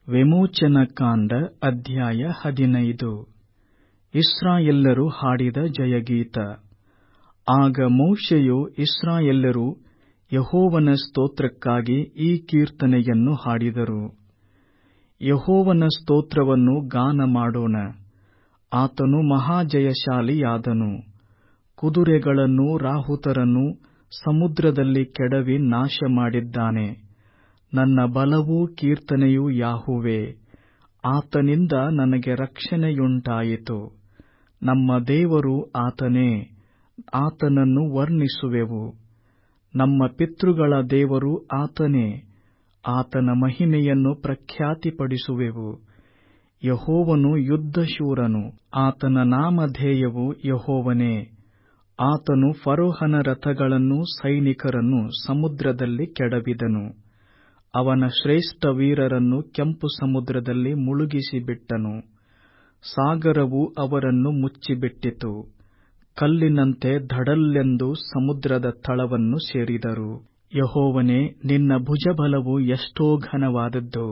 ವಿಮೋಚನಕಾಂಡ ಅಧ್ಯಾಯ ಹದಿನೈದು ಇಸ್ರಾಯೇಲ್ಯರು ಹಾಡಿದ ಜಯಗೀತ ಆಗ ಮೋಶೆಯು ಇಸ್ರಾಯೇಲ್ಯರು ಯೆಹೋವನ ಸ್ತೋತ್ರಕ್ಕಾಗಿ ಈ ಕೀರ್ತನೆಯನ್ನು ಹಾಡಿದರು ಯೆಹೋವನ ಸ್ತೋತ್ರವನ್ನು ಗಾನ ಮಾಡೋಣ ಆತನು ಮಹಾಜಯಶಾಲಿಯಾದನು ಕುದುರೆಗಳನ್ನೂ ರಾಹುತರನ್ನೂ ಸಮುದ್ರದಲ್ಲಿ ಕೆಡವಿ ನಾಶ ಮಾಡಿದ್ದಾನೆ ನನ್ನ ಬಲವೂ ಕೀರ್ತನೆಯೂ ಯಾಹುವೇ ಆತನಿಂದ ನನಗೆ ರಕ್ಷಣೆಯುಂಟಾಯಿತು ನಮ್ಮ ದೇವರು ಆತನೇ ಆತನನ್ನು ವರ್ಣಿಸುವೆವು ನಮ್ಮ ಪಿತೃಗಳ ದೇವರು ಆತನೇ ಆತನ ಮಹಿಮೆಯನ್ನು ಪ್ರಖ್ಯಾತಿಪಡಿಸುವೆವು ಯೆಹೋವನು ಯುದ್ಧಶೂರನು ಆತನ ನಾಮಧೇಯವು ಯೆಹೋವನೇ ಆತನು ಫರೋಹನ ರಥಗಳನ್ನೂ ಸೈನಿಕರನ್ನೂ ಸಮುದ್ರದಲ್ಲಿ ಕೆಡವಿದನು ಅವನ ಶ್ರೇಷ್ಠ ವೀರರನ್ನು ಕೆಂಪು ಸಮುದ್ರದಲ್ಲಿ ಮುಳುಗಿಸಿಬಿಟ್ಟನು ಸಾಗರವು ಅವರನ್ನು ಮುಚ್ಚಿಬಿಟ್ಟಿತು ಕಲ್ಲಿನಂತೆ ಧಡಲ್ಲೆಂದು ಸಮುದ್ರದ ತಳವನ್ನು ಸೇರಿದರು ಯೆಹೋವನೇ ನಿನ್ನ ಭುಜಬಲವು ಎಷ್ಟೋ ಘನವಾದದ್ದು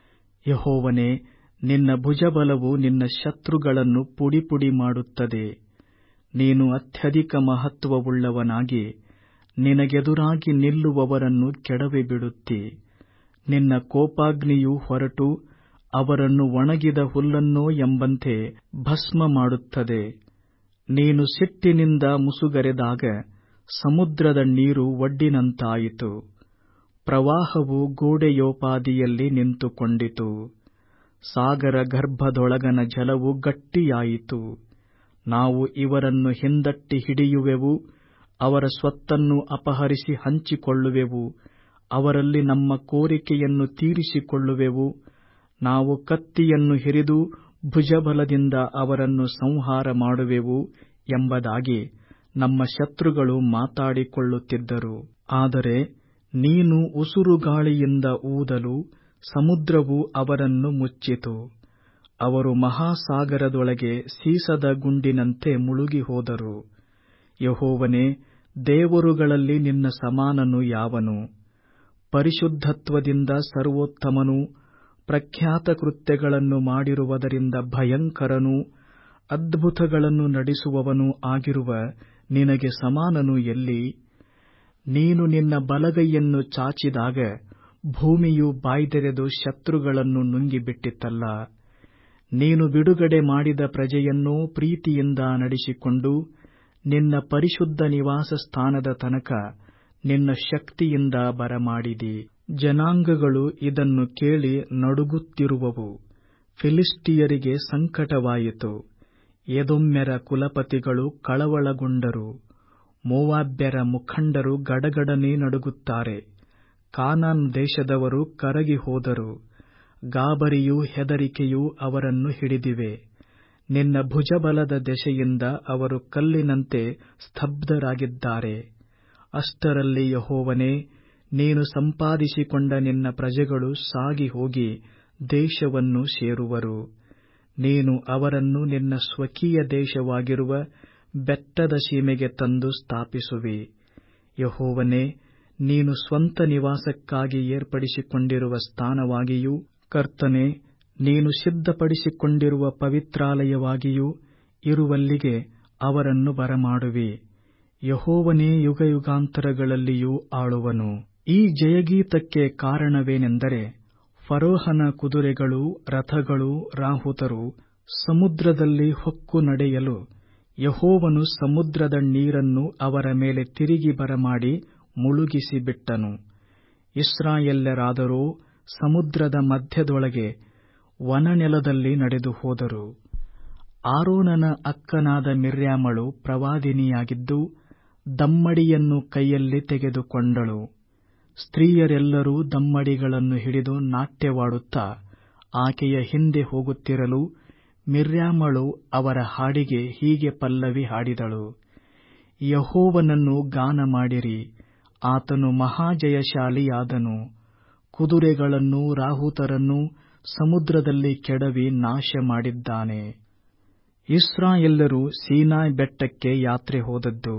ಯೆಹೋವನೇ ನಿನ್ನ ಭುಜಬಲವು ನಿನ್ನ ಶತ್ರುಗಳನ್ನು ಪುಡಿಪುಡಿ ಮಾಡುತ್ತದೆ ನೀನು ಅತ್ಯಧಿಕ ಮಹತ್ವವುಳ್ಳವನಾಗಿ ನಿನಗೆದುರಾಗಿ ನಿಲ್ಲುವವರನ್ನು ಕೆಡವಿಬಿಡುತ್ತಿ ನಿನ್ನ ಕೋಪಾಗ್ನಿಯು ಹೊರಟು ಅವರನ್ನು ಒಣಗಿದ ಹುಲ್ಲನ್ನೋ ಎಂಬಂತೆ ಭಸ್ಮ ಮಾಡುತ್ತದೆ ನೀನು ಸಿಟ್ಟಿನಿಂದ ಮುಸುಗರೆದಾಗ ಸಮುದ್ರದ ನೀರು ಒಡ್ಡಿನಂತಾಯಿತು ಪ್ರವಾಹವು ಗೋಡೆಯೋಪಾದಿಯಲ್ಲಿ ನಿಂತುಕೊಂಡಿತು ಸಾಗರ ಗರ್ಭದೊಳಗನ ಜಲವು ಗಟ್ಟಿಯಾಯಿತು ನಾವು ಇವರನ್ನು ಹಿಂದಟ್ಟಿ ಹಿಡಿಯುವೆವು ಅವರ ಸ್ವತ್ತನ್ನು ಅಪಹರಿಸಿ ಹಂಚಿಕೊಳ್ಳುವೆವು ಅವರಲ್ಲಿ ನಮ್ಮ ಕೋರಿಕೆಯನ್ನು ತೀರಿಸಿಕೊಳ್ಳುವೆವು ನಾವು ಕತ್ತಿಯನ್ನು ಹಿರಿದು ಭುಜಬಲದಿಂದ ಅವರನ್ನು ಸಂಹಾರ ಮಾಡುವೆವು ಎಂಬುದಾಗಿ ನಮ್ಮ ಶತ್ರುಗಳು ಮಾತಾಡಿಕೊಳ್ಳುತ್ತಿದ್ದರು ಆದರೆ ನೀನು ಉಸುರುಗಾಳಿಯಿಂದ ಊದಲು ಸಮುದ್ರವು ಅವರನ್ನು ಮುಚ್ಚಿತು ಅವರು ಮಹಾಸಾಗರದೊಳಗೆ ಸೀಸದ ಗುಂಡಿನಂತೆ ಮುಳುಗಿ ಹೋದರು ಯೆಹೋವನೇ ದೇವರುಗಳಲ್ಲಿ ನಿನ್ನ ಸಮಾನನು ಯಾವನು ಪರಿಶುದ್ಧತ್ವದಿಂದ ಸರ್ವೋತ್ತಮನೂ ಪ್ರಖ್ಯಾತ ಕೃತ್ಯಗಳನ್ನು ಮಾಡಿರುವುದರಿಂದ ಭಯಂಕರನೂ ಅದ್ಭುತಗಳನ್ನು ನಡೆಸುವವನೂ ಆಗಿರುವ ನಿನಗೆ ಸಮಾನನು ಎಲ್ಲಿ ನೀನು ನಿನ್ನ ಬಲಗೈಯನ್ನು ಚಾಚಿದಾಗ ಭೂಮಿಯು ಬಾಯ್ದೆರೆದು ಶತ್ರುಗಳನ್ನು ನುಂಗಿಬಿಟ್ಟಿತಲ್ಲ ನೀನು ಬಿಡುಗಡೆ ಮಾಡಿದ ಪ್ರಜೆಯನ್ನೋ ಪ್ರೀತಿಯಿಂದ ನಡೆಸಿಕೊಂಡು ನಿನ್ನ ಪರಿಶುದ್ಧ ನಿವಾಸ ಸ್ಥಾನದ ತನಕ ನಿನ್ನ ಶಕ್ತಿಯಿಂದ ಬರಮಾಡಿದಿ ಜನಾಂಗಗಳು ಇದನ್ನು ಕೇಳಿ ನಡುಗುತ್ತಿರುವವು ಫಿಲಿಸ್ಟಿಯರಿಗೆ ಸಂಕಟವಾಯಿತು ಎದೊಮ್ಯರ ಕುಲಪತಿಗಳು ಕಳವಳಗೊಂಡರು ಮೋವಾಬ್ಯರ ಮುಖಂಡರು ಗಡಗಡನೆ ನಡುಗುತ್ತಾರೆ ಕಾನಾನ್ ದೇಶದವರು ಕರಗಿ ಹೋದರು ಗಾಬರಿಯೂ ಹೆದರಿಕೆಯೂ ಅವರನ್ನು ಹಿಡಿದಿವೆ ನಿನ್ನ ಭುಜಬಲದ ದೆಸೆಯಿಂದ ಅವರು ಕಲ್ಲಿನಂತೆ ಸ್ತಬ್ಧರಾಗಿದ್ದಾರೆ ಅಷ್ಟರಲ್ಲಿ ಯೆಹೋವನೇ ನೀನು ಸಂಪಾದಿಸಿಕೊಂಡ ನಿನ್ನ ಪ್ರಜೆಗಳು ಸಾಗಿ ಹೋಗಿ ದೇಶವನ್ನು ಸೇರುವರು ನೀನು ಅವರನ್ನು ನಿನ್ನ ಸ್ವಕೀಯ ದೇಶವಾಗಿರುವ ಬೆಟ್ಟದ ಸೀಮೆಗೆ ತಂದು ಸ್ಥಾಪಿಸುವಿ ಯೆಹೋವನೇ ನೀನು ಸ್ವಂತ ನಿವಾಸಕ್ಕಾಗಿ ಏರ್ಪಡಿಸಿಕೊಂಡಿರುವ ಸ್ಥಾನವಾಗಿಯೂ ಕರ್ತನೆ ನೀನು ಸಿದ್ಧಪಡಿಸಿಕೊಂಡಿರುವ ಪವಿತ್ರಾಲಯವಾಗಿಯೂ ಇರುವಲ್ಲಿಗೆ ಅವರನ್ನು ಬರಮಾಡುವಿ ಯೆಹೋವನೇ ಯುಗಯುಗಾಂತರಗಳಲ್ಲಿಯೂ ಆಳುವನು ಈ ಜಯಗೀತಕ್ಕೆ ಕಾರಣವೇನೆಂದರೆ ಫರೋಹನ ಕುದುರೆಗಳು ರಥಗಳು ರಾಹುತರು ಸಮುದ್ರದಲ್ಲಿ ಹೊಕ್ಕು ನಡೆಯಲು ಯೆಹೋವನು ಸಮುದ್ರದ ನೀರನ್ನು ಅವರ ಮೇಲೆ ತಿರುಗಿ ಬರಮಾಡಿ ಮುಳುಗಿಸಿಬಿಟ್ಟನು ಇಸ್ರಾಯೇಲ್ಯರಾದರೋ ಸಮುದ್ರದ ಮಧ್ಯದೊಳಗೆ ವನನೆಲದಲ್ಲಿ ನಡೆದು ಹೋದರು ಆರೋನನ ಅಕ್ಕನಾದ ಮಿರ್ಯಾಮಳು ಪ್ರವಾದಿನಿಯಾಗಿದ್ದು ದಮ್ಮಡಿಯನ್ನು ಕೈಯಲ್ಲಿ ತೆಗೆದುಕೊಂಡಳು ಸ್ತ್ರೀಯರೆಲ್ಲರೂ ದಮ್ಮಡಿಗಳನ್ನು ಹಿಡಿದು ನಾಟ್ಯವಾಡುತ್ತಾ ಆಕೆಯ ಹಿಂದೆ ಹೋಗುತ್ತಿರಲು ಮಿರ್ಯಾಮಳು ಅವರ ಹಾಡಿಗೆ ಹೀಗೆ ಪಲ್ಲವಿ ಹಾಡಿದಳು ಯಹೋವನನ್ನು ಗಾನ ಮಾಡಿರಿ ಆತನು ಮಹಾಜಯಶಾಲಿಯಾದನು ಕುದುರೆಗಳನ್ನೂ ರಾಹುತರನ್ನೂ ಸಮುದ್ರದಲ್ಲಿ ಕೆಡವಿ ನಾಶ ಮಾಡಿದ್ದಾನೆ ಇಸ್ರಾಯೇಲ್ಯರು ಸೀನಾಯ್ ಬೆಟ್ಟಕ್ಕೆ ಯಾತ್ರೆ ಹೋದದ್ದು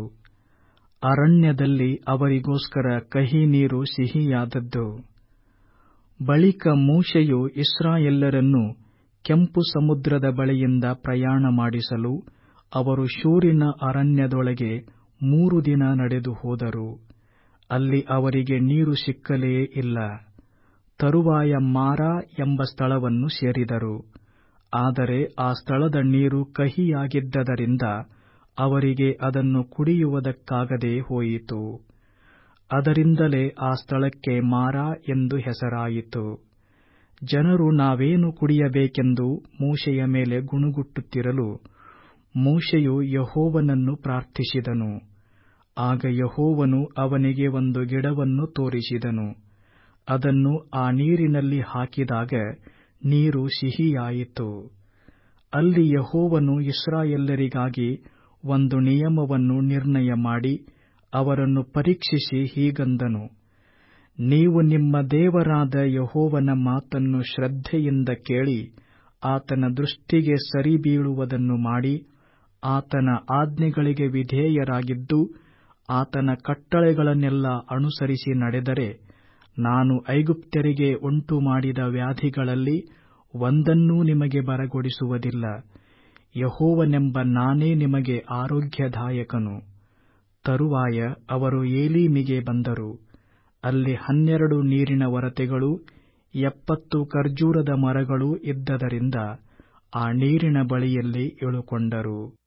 ಅರಣ್ಯದಲ್ಲಿ ಅವರಿಗೋಸ್ಕರ ಕಹಿ ನೀರು ಸಿಹಿಯಾದದ್ದು ಬಳಿಕ ಮೋಶೆಯು ಇಸ್ರಾಯೇಲ್ಯರನ್ನು ಕೆಂಪು ಸಮುದ್ರದ ಬಳಿಯಿಂದ ಪ್ರಯಾಣ ಮಾಡಿಸಲು ಅವರು ಶೂರಿನ ಅರಣ್ಯದೊಳಗೆ ಮೂರು ದಿನ ನಡೆದು ಹೋದರು ಅಲ್ಲಿ ಅವರಿಗೆ ನೀರು ಸಿಕ್ಕಲೇ ಇಲ್ಲ ತರುವಾಯ ಮಾರಾ ಎಂಬ ಸ್ಥಳವನ್ನು ಸೇರಿದರು ಆದರೆ ಆ ಸ್ಥಳದ ನೀರು ಕಹಿಯಾಗಿದ್ದರಿಂದ ಅವರಿಗೆ ಅದನ್ನು ಕುಡಿಯುವುದಕ್ಕಾಗದೆ ಹೋಯಿತು ಅದರಿಂದಲೇ ಆ ಸ್ಥಳಕ್ಕೆ ಮಾರಾ ಎಂದು ಹೆಸರಾಯಿತು ಜನರು ನಾವೇನು ಕುಡಿಯಬೇಕೆಂದು ಮೋಶೆಯ ಮೇಲೆ ಗುಣುಗುಟ್ಟುತ್ತಿರಲು ಮೋಶೆಯು ಯಹೋವನನ್ನು ಪ್ರಾರ್ಥಿಸಿದನು ಆಗ ಯಹೋವನು ಅವನಿಗೆ ಒಂದು ಗಿಡವನ್ನು ತೋರಿಸಿದನು ಅದನ್ನು ಆ ನೀರಿನಲ್ಲಿ ಹಾಕಿದಾಗ ನೀರು ಸಿಹಿಯಾಯಿತು ಅಲ್ಲಿ ಯಹೋವನು ಇಸ್ರಾಯೇಲ್ಯರಿಗಾಗಿ ಒಂದು ನಿಯಮವನ್ನು ನಿರ್ಣಯ ಮಾಡಿ ಅವರನ್ನು ಪರೀಕ್ಷಿಸಿ ಹೀಗಂದನು ನೀವು ನಿಮ್ಮ ದೇವರಾದ ಯಹೋವನ ಮಾತನ್ನು ಶ್ರದ್ಧೆಯಿಂದ ಕೇಳಿ ಆತನ ದೃಷ್ಟಿಗೆ ಸರಿಬೀಳುವುದನ್ನು ಮಾಡಿ ಆತನ ಆಜ್ಞೆಗಳಿಗೆ ವಿಧೇಯರಾಗಿದ್ದು ಆತನ ಕಟ್ಟಳೆಗಳನ್ನೆಲ್ಲ ಅನುಸರಿಸಿ ನಡೆದರೆ ನಾನು ಐಗುಪ್ತ್ಯರಿಗೆ ಉಂಟುಮಾಡಿದ ವ್ಯಾಧಿಗಳಲ್ಲಿ ಒಂದನ್ನೂ ನಿಮಗೆ ಬರಗೊಡಿಸುವುದಿಲ್ಲ ಯಹೋವನೆಂಬ ನಾನೇ ನಿಮಗೆ ಆರೋಗ್ಯದಾಯಕನು ತರುವಾಯ ಅವರು ಏಲೀಮಿಗೆ ಬಂದರು ಅಲ್ಲಿ ಹನ್ನೆರಡು ನೀರಿನ ಒರತೆಗಳೂ ಎಪ್ಪತ್ತು ಖರ್ಜೂರದ ಮರಗಳೂ ಇದ್ದದರಿಂದ ಆ ನೀರಿನ ಬಳಿಯಲ್ಲಿ ಇಳುಕೊಂಡರು